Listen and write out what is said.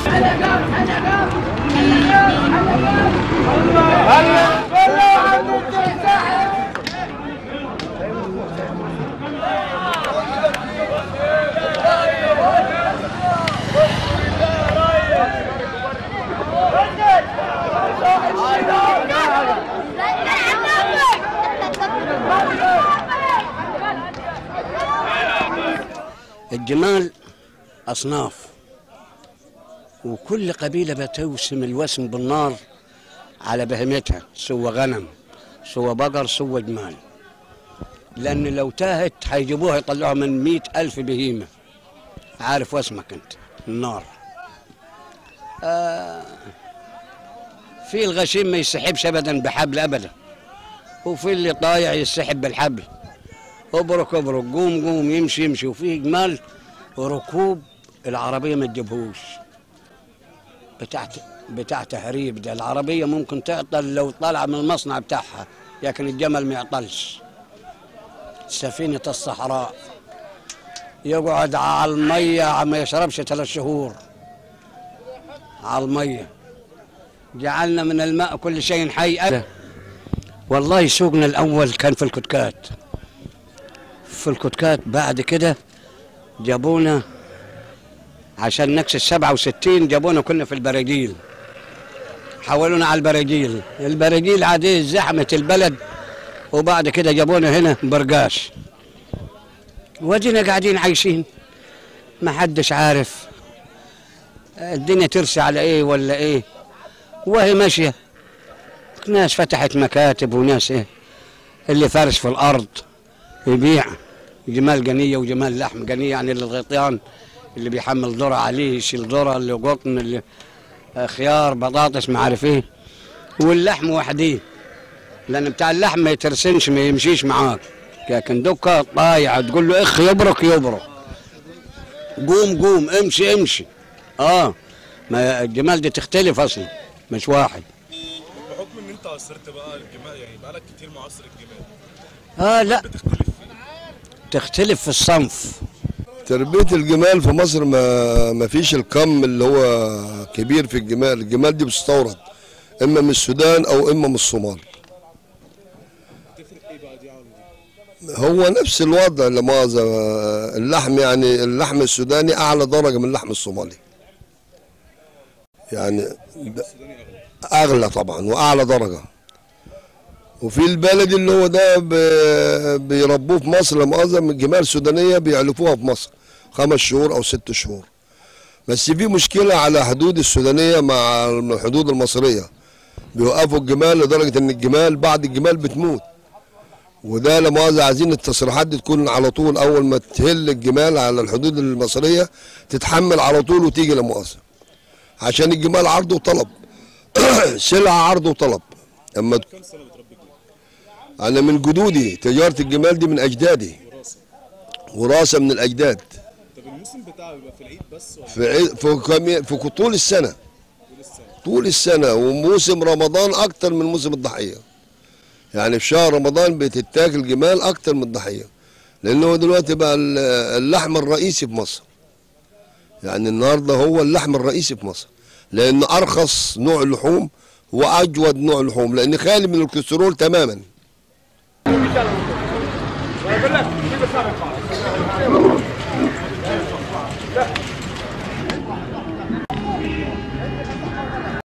الجمال أصناف وكل قبيلة بتوسم الوسم بالنار على بهيمتها سوى غنم سوى بقر سوى جمال لأن لو تاهت هيجيبوها يطلعوها من مئة ألف بهيمة عارف واسمك أنت النار آه في الغشيم ما يسحبش أبدا بحبل أبدا وفي اللي طايع يسحب بالحبل ابرك ابرك قوم قوم يمشي يمشي وفي جمال ركوب العربية ما تجيبهوش بتاعت بتاع تهريب ده العربية ممكن تعطل لو طلع من المصنع بتاعها لكن الجمل ما يعطلش سفينة الصحراء يقعد على المية ما يشربش ثلاث شهور على المية جعلنا من الماء كل شيء حي والله سوقنا الأول كان في الكتكات في الكتكات بعد كده جابونا عشان نكسر 67 جابونا كنا في البراجيل حولونا على البراجيل البراجيل عادية زحمة البلد وبعد كده جابونا هنا برقاش ودينا قاعدين عايشين ما حدش عارف الدنيا ترسي على ايه ولا ايه وهي ماشية ناس فتحت مكاتب وناس ايه اللي فارش في الارض يبيع جمال جنيه وجمال لحم جنيه يعني للغطيان اللي بيحمل ذره عليه يشيل ذره اللي قطن اللي خيار بطاطس ما عارف ايه واللحم وحديه لان بتاع اللحم ما يترسنش ما يمشيش معاك لكن دكه طايع تقول له اخ يبرك يبرك قوم قوم امشي امشي اه ما الجمال دي تختلف اصلا مش واحد بحكم ان انت عاصرت بقى الجمال يعني بقالك كتير معاصر الجمال اه لا بتختلف فيه تختلف في الصنف تربية الجمال في مصر ما ما فيش الكم اللي هو كبير في الجمال، الجمال دي بتستورد اما من السودان او اما من الصومال. تفرق ايه بقى دي عن دي؟ هو نفس الوضع لا مؤاخذة اللحم يعني اللحم السوداني اعلى درجة من اللحم الصومالي. يعني ده السوداني اغلى اغلى طبعا واعلى درجة. وفي البلد اللي هو ده ب- بيربوه في مصر لا مؤاخذة من جمال سودانية بيعلفوها في مصر خمس شهور او ست شهور. بس في مشكلة على حدود السودانية مع الحدود المصرية بيوقفوا الجمال لدرجة ان الجمال بعد الجمال بتموت وده لا مؤاخذة عايزين التصريحات دي تكون على طول اول ما تهل الجمال على الحدود المصرية تتحمل على طول وتيجي لا مؤاخذة عشان الجمال عرض وطلب سلعة عرض وطلب اما ت- كام سنه بتربي جمال؟ انا من جدودي تجارة الجمال دي من اجدادي وراثه وراثة من الاجداد طب الموسم بتاعه بيبقى في العيد بس ولا في عي- في كم- في طول السنة طول السنه؟ طول السنة وموسم رمضان أكتر من موسم الضحية يعني في شهر رمضان بتتاكل جمال أكتر من الضحية لأنه دلوقتي بقى ال- اللحم الرئيسي في مصر يعني النهاردة هو اللحم الرئيسي في مصر لأن أرخص نوع لحوم هو أجود نوع لحوم لأن خالي من الكوليسترول تماما